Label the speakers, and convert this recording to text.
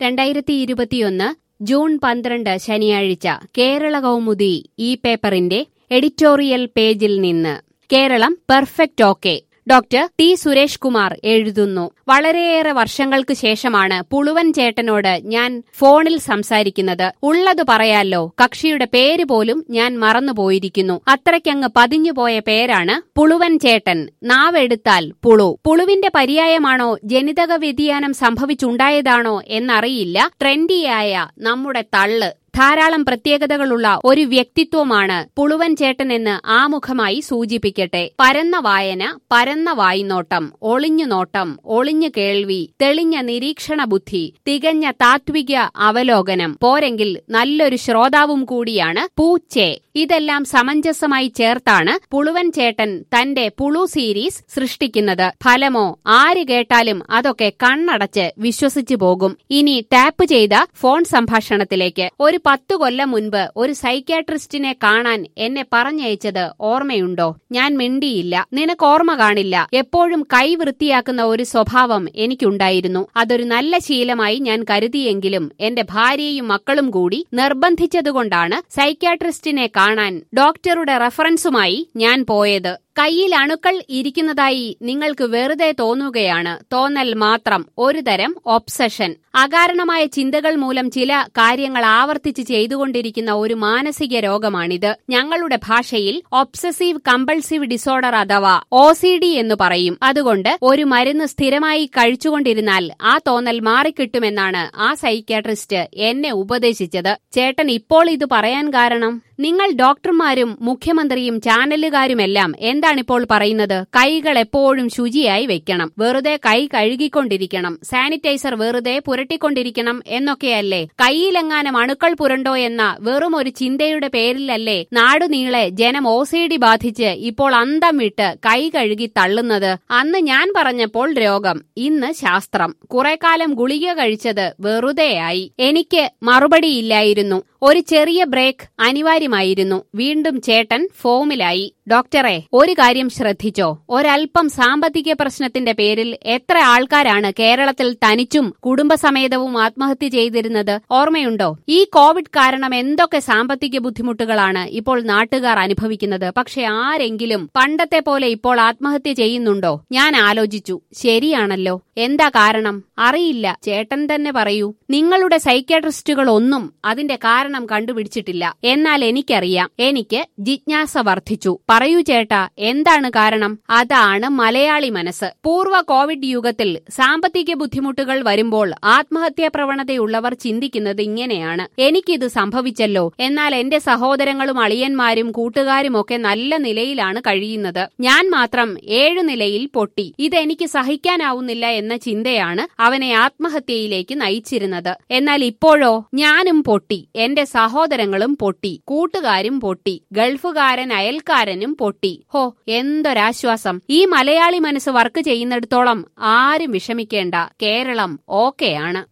Speaker 1: രണ്ടായിരത്തി ഇരുപത്തിയൊന്ന് ജൂൺ പന്ത്രണ്ട് ശനിയാഴ്ച കേരള കൗമുദി ഈ പേപ്പറിന്റെ എഡിറ്റോറിയൽ പേജിൽ നിന്ന് Keralam perfect okay doctor T Suresh Kumar എഴുതുന്നു വളരെയേറെ വർഷങ്ങൾക്ക് ശേഷമാണ് പുളുവൻ ചേട്ടനോട് ഞാൻ ഫോണിൽ സംസാരിക്കുന്നത് ഉള്ളത് പറയാലോ കക്ഷിയുടെ പേര് പോലും ഞാൻ മറന്നുപോയിരിക്കുന്നു അത്രയ്ക്കങ്ങ് പതിഞ്ഞുപോയ പേരാണ് പുളുവൻ ചേട്ടൻ നാവെടുത്താൽ പുളു പുളുവിന്റെ പര്യായമാണോ ജനിതക വ്യതിയാനം സംഭവിച്ചുണ്ടായതാണോ എന്നറിയില്ല ട്രെൻഡിയായ നമ്മുടെ തള്ള് ധാരാളം പ്രത്യേകതകളുള്ള ഒരു വ്യക്തിത്വമാണ് പുളുവൻ ചേട്ടനെന്ന് ആമുഖമായി സൂചിപ്പിക്കട്ടെ പരന്ന വായന പരന്ന വായ്നോട്ടം ഒളിഞ്ഞു നോട്ടം ഒളിഞ്ഞു കേൾവി തെളിഞ്ഞ നിരീക്ഷണ ബുദ്ധി തികഞ്ഞ താത്വിക അവലോകനം പോരെങ്കിൽ നല്ലൊരു ശ്രോതാവും കൂടിയാണ് പൂച്ചെ ഇതെല്ലാം സമഞ്ജസമായി ചേർത്താണ് പുളുവൻ ചേട്ടൻ തന്റെ പുളു സീരീസ് സൃഷ്ടിക്കുന്നത് ഫലമോ ആര് കേട്ടാലും അതൊക്കെ കണ്ണടച്ച് വിശ്വസിച്ചു പോകും ഇനി ടാപ്പ് ചെയ്ത ഫോൺ സംഭാഷണത്തിലേക്ക് ഒരു പത്തു കൊല്ലം മുൻപ് ഒരു സൈക്യാട്രിസ്റ്റിനെ കാണാൻ എന്നെ പറഞ്ഞയച്ചത് ഓർമ്മയുണ്ടോ ഞാൻ മിണ്ടിയില്ല നിനക്ക് ഓർമ്മ കാണില്ല എപ്പോഴും കൈ വൃത്തിയാക്കുന്ന ഒരു സ്വഭാവം എനിക്കുണ്ടായിരുന്നു അതൊരു നല്ല ശീലമായി ഞാൻ കരുതിയെങ്കിലും എന്റെ ഭാര്യയും മക്കളും കൂടി നിർബന്ധിച്ചതുകൊണ്ടാണ് സൈക്യാട്രിസ്റ്റിനെ കാണാൻ ഡോക്ടറുടെ റഫറൻസുമായി ഞാൻ പോയത് കയ്യിൽ അണുക്കൾ ഇരിക്കുന്നതായി നിങ്ങൾക്ക് വെറുതെ തോന്നുകയാണ് തോന്നൽ മാത്രം ഒരുതരം ഒബ്സഷൻ അകാരണമായ ചിന്തകൾ മൂലം ചില കാര്യങ്ങൾ ആവർത്തിച്ച് ചെയ്തുകൊണ്ടിരിക്കുന്ന ഒരു മാനസിക രോഗമാണിത് ഞങ്ങളുടെ ഭാഷയിൽ ഒബ്സസീവ് കമ്പൾസീവ് ഡിസോർഡർ അഥവാ ഒ സി ഡി എന്ന് പറയും അതുകൊണ്ട് ഒരു മരുന്ന് സ്ഥിരമായി കഴിച്ചുകൊണ്ടിരുന്നാൽ ആ തോന്നൽ മാറിക്കിട്ടുമെന്നാണ് ആ സൈക്യാട്രിസ്റ്റ് എന്നെ ഉപദേശിച്ചത് ചേട്ടൻ ഇപ്പോൾ ഇത് പറയാൻ കാരണം നിങ്ങൾ ഡോക്ടർമാരും മുഖ്യമന്ത്രിയും ചാനലുകാരുമെല്ലാം എന്താണിപ്പോൾ പറയുന്നത് കൈകൾ എപ്പോഴും ശുചിയായി വെക്കണം വെറുതെ കൈ കഴുകിക്കൊണ്ടിരിക്കണം സാനിറ്റൈസർ വെറുതെ പുരട്ടിക്കൊണ്ടിരിക്കണം എന്നൊക്കെയല്ലേ കൈയിലെങ്ങാനും അണുക്കൾ പുരണ്ടോ എന്ന വെറും ഒരു ചിന്തയുടെ പേരിലല്ലേ നാടുനീളെ ജനം ഒ സി ഡി ബാധിച്ച് ഇപ്പോൾ അന്തം വിട്ട് കൈ കഴുകി തള്ളുന്നത് അന്ന് ഞാൻ പറഞ്ഞപ്പോൾ രോഗം ഇന്ന് ശാസ്ത്രം കുറെ കാലം ഗുളിക കഴിച്ചത് വെറുതെയായി എനിക്ക് മറുപടിയില്ലായിരുന്നു ഒരു ചെറിയ ബ്രേക്ക് അനിവാര്യമായിരുന്നു വീണ്ടും ചേട്ടൻ ഫോമിലായി ഡോക്ടറെ ഒരു കാര്യം ശ്രദ്ധിച്ചോ ഒരൽപ്പം സാമ്പത്തിക പ്രശ്നത്തിന്റെ പേരിൽ എത്ര ആൾക്കാരാണ് കേരളത്തിൽ തനിച്ചും കുടുംബസമേതവും ആത്മഹത്യ ചെയ്തിരുന്നത് ഓർമ്മയുണ്ടോ ഈ കോവിഡ് കാരണം എന്തൊക്കെ സാമ്പത്തിക ബുദ്ധിമുട്ടുകളാണ് ഇപ്പോൾ നാട്ടുകാർ അനുഭവിക്കുന്നത് പക്ഷെ ആരെങ്കിലും പണ്ടത്തെ പോലെ ഇപ്പോൾ ആത്മഹത്യ ചെയ്യുന്നുണ്ടോ ഞാൻ ആലോചിച്ചു ശരിയാണല്ലോ എന്താ കാരണം അറിയില്ല ചേട്ടൻ തന്നെ പറയൂ നിങ്ങളുടെ സൈക്യാട്രിസ്റ്റുകൾ ഒന്നും അതിന്റെ കാരണം കണ്ടുപിടിച്ചിട്ടില്ല എന്നാൽ എനിക്കറിയാം എനിക്ക് ജിജ്ഞാസ വർദ്ധിച്ചു പറയൂ ചേട്ടാ എന്താണ് കാരണം അതാണ് മലയാളി മനസ്സ് പൂർവ്വ കോവിഡ് യുഗത്തിൽ സാമ്പത്തിക ബുദ്ധിമുട്ടുകൾ വരുമ്പോൾ ആത്മഹത്യാ പ്രവണതയുള്ളവർ ചിന്തിക്കുന്നത് ഇങ്ങനെയാണ് എനിക്കിത് സംഭവിച്ചല്ലോ എന്നാൽ എന്റെ സഹോദരങ്ങളും അളിയന്മാരും കൂട്ടുകാരും ഒക്കെ നല്ല നിലയിലാണ് കഴിയുന്നത് ഞാൻ മാത്രം ഏഴു നിലയിൽ പൊട്ടി ഇതെനിക്ക് സഹിക്കാനാവുന്നില്ല എന്ന ചിന്തയാണ് അവനെ ആത്മഹത്യയിലേക്ക് നയിച്ചിരുന്നത് എന്നാൽ ഇപ്പോഴോ ഞാനും പൊട്ടി എന്റെ സഹോദരങ്ങളും പൊട്ടി കൂട്ടുകാരും പൊട്ടി ഗൾഫുകാരൻ അയൽക്കാരനും പൊട്ടി ഹോ എന്തൊരാശ്വാസം ഈ മലയാളി മനസ്സ് വർക്ക് ചെയ്യുന്നിടത്തോളം ആരും വിഷമിക്കേണ്ട കേരളം ഓക്കെയാണ്